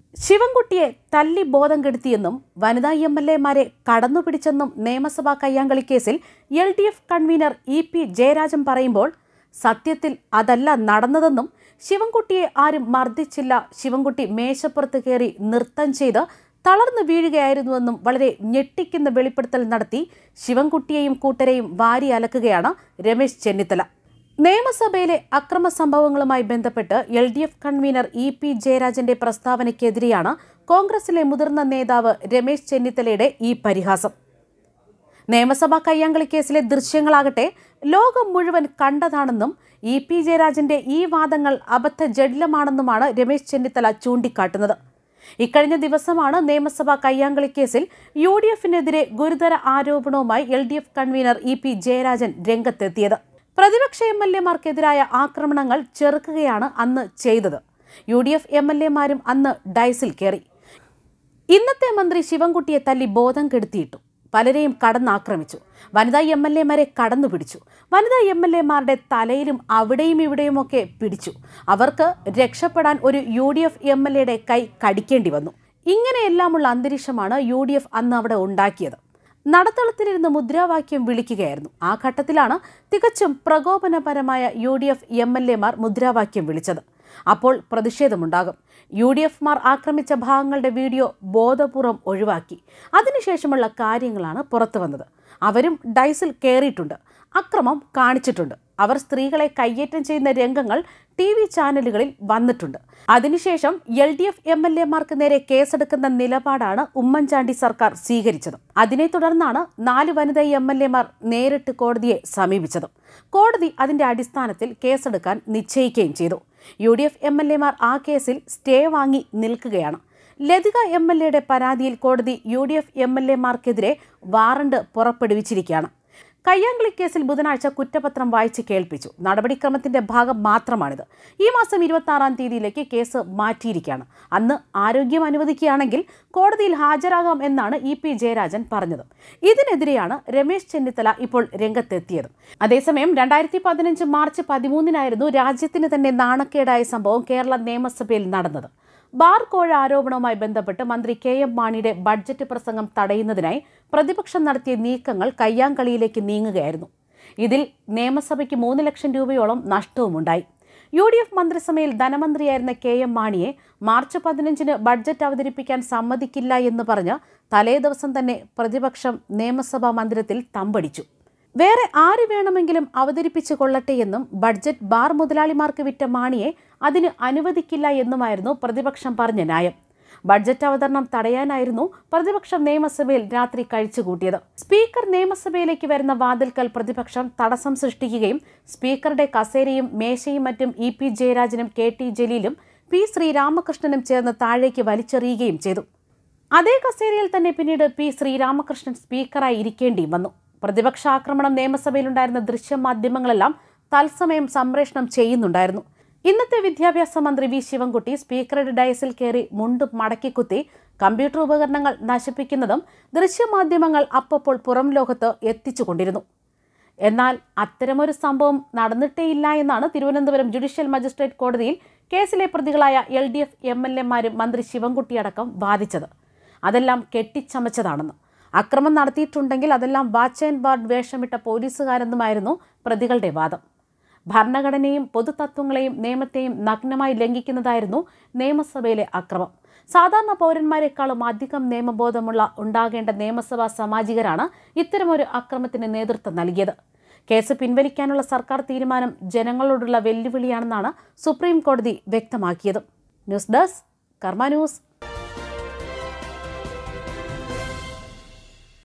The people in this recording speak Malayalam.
ശിവൻകുട്ടിയെ തല്ലി ബോധം കെടുത്തിയെന്നും വനിതാ എം എൽ എമാരെ കടന്നുപിടിച്ചെന്നും നിയമസഭാ കയ്യാങ്കളി കേസിൽ L D F convenor E P Jayarajan പറയുമ്പോൾ സത്യത്തിൽ അതല്ല നടന്നതെന്നും ശിവൻകുട്ടിയെ ആരും മർദ്ദിച്ചില്ല ശിവൻകുട്ടി മേശപ്പുറത്ത് കയറി നൃത്തം ചെയ്ത് തളർന്നു വീഴുകയായിരുന്നുവെന്നും വളരെ ഞെട്ടിക്കുന്ന വെളിപ്പെടുത്തൽ നടത്തി ശിവൻകുട്ടിയെയും കൂട്ടരെയും വാരി അലക്കുകയാണ് രമേശ് ചെന്നിത്തല നിയമസഭയിലെ അക്രമ സംഭവങ്ങളുമായി ബന്ധപ്പെട്ട് L D F convenor E P ജയരാജന്റെ പ്രസ്താവനയ്ക്കെതിരെയാണ് കോൺഗ്രസിലെ മുതിർന്ന നേതാവ് രമേശ് ചെന്നിത്തലയുടെ ഈ പരിഹാസം നിയമസഭാ കയ്യാങ്കളി കേസിലെ ദൃശ്യങ്ങളാകട്ടെ ലോകം മുഴുവൻ കണ്ടതാണെന്നും ഇ പി ജയരാജന്റെ ഈ വാദങ്ങൾ അബദ്ധ ജഡിലമാണെന്നുമാണ് രമേശ് ചെന്നിത്തല ചൂണ്ടിക്കാട്ടുന്നത് ഇക്കഴിഞ്ഞ ദിവസമാണ് നിയമസഭാ കയ്യാങ്കളി കേസിൽ യു ഡി എഫിനെതിരെ ഗുരുതര ആരോപണവുമായി L D F convenor E P Jayarajan രംഗത്തെത്തിയത് പ്രതിപക്ഷ എം എൽ എമാർക്കെതിരായ ആക്രമണങ്ങൾ ചെറുക്കുകയാണ് അന്ന് ചെയ്തത് U D F M L എമാരും അന്ന് ഡൈസിൽ കയറി ഇന്നത്തെ മന്ത്രി ശിവൻകുട്ടിയെ തല്ലി ബോധം കെടുത്തിയിട്ടു പലരെയും കടന്നാക്രമിച്ചു വനിതാ എം എൽ എമാരെ കടന്നുപിടിച്ചു വനിതാ എം എൽ എമാരുടെ തലയിലും അവിടെയും ഇവിടെയുമൊക്കെ പിടിച്ചു അവർക്ക് രക്ഷപ്പെടാൻ ഒരു U D F M L എയുടെ കൈ കടിക്കേണ്ടി വന്നു ഇങ്ങനെയെല്ലാമുള്ള അന്തരീക്ഷമാണ് യു ഡി എഫ് അന്ന് അവിടെ ഉണ്ടാക്കിയത് നടത്തളത്തിലിരുന്ന് മുദ്രാവാക്യം വിളിക്കുകയായിരുന്നു ആ ഘട്ടത്തിലാണ് തികച്ചും പ്രകോപനപരമായ U D F M L എമാർ മുദ്രാവാക്യം വിളിച്ചത് അപ്പോൾ പ്രതിഷേധമുണ്ടാകും യു ഡി എഫ്മാർ ആക്രമിച്ച ഭാഗങ്ങളുടെ വീഡിയോ ബോധപൂർവം ഒഴിവാക്കി അതിനുശേഷമുള്ള കാര്യങ്ങളാണ് പുറത്തു വന്നത് അവരും ഡൈസിൽ കയറിയിട്ടുണ്ട് അക്രമം കാണിച്ചിട്ടുണ്ട് അവർ സ്ത്രീകളെ കയ്യേറ്റം ചെയ്യുന്ന രംഗങ്ങൾ ടി വി ചാനലുകളിൽ വന്നിട്ടുണ്ട് അതിനുശേഷം L D F M L എമാർക്ക് നേരെ കേസെടുക്കുന്ന നിലപാടാണ് ഉമ്മൻചാണ്ടി സർക്കാർ സ്വീകരിച്ചത് അതിനെ തുടർന്നാണ് നാല് വനിതാ എം എൽ എമാർ നേരിട്ട് കോടതിയെ സമീപിച്ചത് കോടതി അതിന്റെ അടിസ്ഥാനത്തിൽ കേസെടുക്കാൻ നിശ്ചയിക്കുകയും ചെയ്തു U D F M L എമാർ ആ കേസിൽ സ്റ്റേ വാങ്ങി നിൽക്കുകയാണ് ലതിക എം എൽ എയുടെ പരാതിയിൽ കോടതി U D F M L എമാർക്കെതിരെ വാറണ്ട് പുറപ്പെടുവിച്ചിരിക്കുകയാണ് കയ്യാങ്കളി കേസിൽ ബുധനാഴ്ച കുറ്റപത്രം വായിച്ച് കേൾപ്പിച്ചു നടപടിക്രമത്തിന്റെ ഭാഗം മാത്രമാണിത് ഈ മാസം ഇരുപത്തി ആറാം തീയതിയിലേക്ക് കേസ് മാറ്റിയിരിക്കുകയാണ് അന്ന് ആരോഗ്യം അനുവദിക്കുകയാണെങ്കിൽ കോടതിയിൽ ഹാജരാകാം എന്നാണ് ഇ പി ജയരാജൻ പറഞ്ഞത് ഇതിനെതിരെയാണ് രമേശ് ചെന്നിത്തല ഇപ്പോൾ രംഗത്തെത്തിയത് അതേസമയം രണ്ടായിരത്തി പതിനഞ്ച് മാർച്ച് പതിമൂന്നിനായിരുന്നു രാജ്യത്തിന് തന്നെ നാണക്കേടായ സംഭവം കേരള നിയമസഭയിൽ നടന്നത് ബാർ കോഴ ആരോപണവുമായി ബന്ധപ്പെട്ട് മന്ത്രി കെ എം മാണിയുടെ ബഡ്ജറ്റ് പ്രസംഗം തടയുന്നതിനായി പ്രതിപക്ഷം നടത്തിയ നീക്കങ്ങൾ കയ്യാങ്കളിയിലേക്ക് നീങ്ങുകയായിരുന്നു ഇതിൽ നിയമസഭയ്ക്ക് മൂന്ന് ലക്ഷം രൂപയോളം നഷ്ടവുമുണ്ടായി യു ഡി എഫ് മന്ത്രിസഭയിൽ ധനമന്ത്രിയായിരുന്ന കെ എം മാണിയെ മാർച്ച് പതിനഞ്ചിന് ബഡ്ജറ്റ് അവതരിപ്പിക്കാൻ സമ്മതിക്കില്ല എന്ന് പറഞ്ഞ് തലേ ദിവസം തന്നെ പ്രതിപക്ഷം നിയമസഭാ മന്ദിരത്തിൽ തമ്പടിച്ചു വേറെ ആര് വേണമെങ്കിലും അവതരിപ്പിച്ചു കൊള്ളട്ടെ എന്നും ബഡ്ജറ്റ് ബാർ മുതലാളിമാർക്ക് വിറ്റ മാണിയെ അതിന് അനുവദിക്കില്ല എന്നുമായിരുന്നു പ്രതിപക്ഷം പറഞ്ഞ ന്യായം ബഡ്ജറ്റ് അവതരണം തടയാനായിരുന്നു പ്രതിപക്ഷം നിയമസഭയിൽ രാത്രി കഴിച്ചുകൂട്ടിയത് സ്പീക്കർ നിയമസഭയിലേക്ക് വരുന്ന വാതിൽക്കൽ പ്രതിപക്ഷം തടസ്സം സൃഷ്ടിക്കുകയും സ്പീക്കറുടെ കസേരയും മേശയും മറ്റും ഇ പി ജയരാജനും കെ ടി ജലീലും പി ശ്രീരാമകൃഷ്ണനും ചേർന്ന് താഴേക്ക് വലിച്ചെറിയുകയും ചെയ്തു അതേ കസേരയിൽ തന്നെ പിന്നീട് പി ശ്രീരാമകൃഷ്ണൻ സ്പീക്കറായി ഇരിക്കേണ്ടിയും വന്നു പ്രതിപക്ഷ ആക്രമണം നിയമസഭയിലുണ്ടായിരുന്ന ദൃശ്യമാധ്യമങ്ങളെല്ലാം തത്സമയം സംപ്രേഷണം ചെയ്യുന്നുണ്ടായിരുന്നു ഇന്നത്തെ വിദ്യാഭ്യാസ മന്ത്രി വി ശിവൻകുട്ടി സ്പീക്കറുടെ ഡയസിൽ കയറി മുണ്ട് മടക്കിക്കുത്തി കമ്പ്യൂട്ടർ ഉപകരണങ്ങൾ നശിപ്പിക്കുന്നതും ദൃശ്യമാധ്യമങ്ങൾ അപ്പോൾ പുറം ലോകത്ത് എത്തിച്ചുകൊണ്ടിരുന്നു എന്നാൽ അത്തരമൊരു സംഭവം നടന്നിട്ടേയില്ല എന്നാണ് തിരുവനന്തപുരം ജുഡീഷ്യൽ മജിസ്ട്രേറ്റ് കോടതിയിൽ കേസിലെ പ്രതികളായ L D F M L എമാരും മന്ത്രി ശിവൻകുട്ടിയടക്കം വാദിച്ചത് അതെല്ലാം കെട്ടിച്ചമച്ചതാണെന്ന് അക്രമം നടത്തിയിട്ടുണ്ടെങ്കിൽ അതെല്ലാം വാച്ച് ആൻഡ് വാർഡ് വേഷമിട്ട പോലീസുകാരെന്നുമായിരുന്നു പ്രതികളുടെ വാദം ഭരണഘടനയും പൊതുതത്വങ്ങളെയും നിയമത്തെയും നഗ്നമായി ലംഘിക്കുന്നതായിരുന്നു നിയമസഭയിലെ അക്രമം സാധാരണ പൗരന്മാരെക്കാളും അധികം നിയമബോധമുള്ള ഉണ്ടാകേണ്ട നിയമസഭാ സാമാജികരാണ് ഇത്തരമൊരു അക്രമത്തിന് നേതൃത്വം നൽകിയത് കേസ് പിൻവലിക്കാനുള്ള സർക്കാർ തീരുമാനം ജനങ്ങളോടുള്ള വെല്ലുവിളിയാണെന്നാണ് സുപ്രീം കോടതി വ്യക്തമാക്കിയത് ന്യൂസ് ഡെസ്ക് കർമ്മ ന്യൂസ്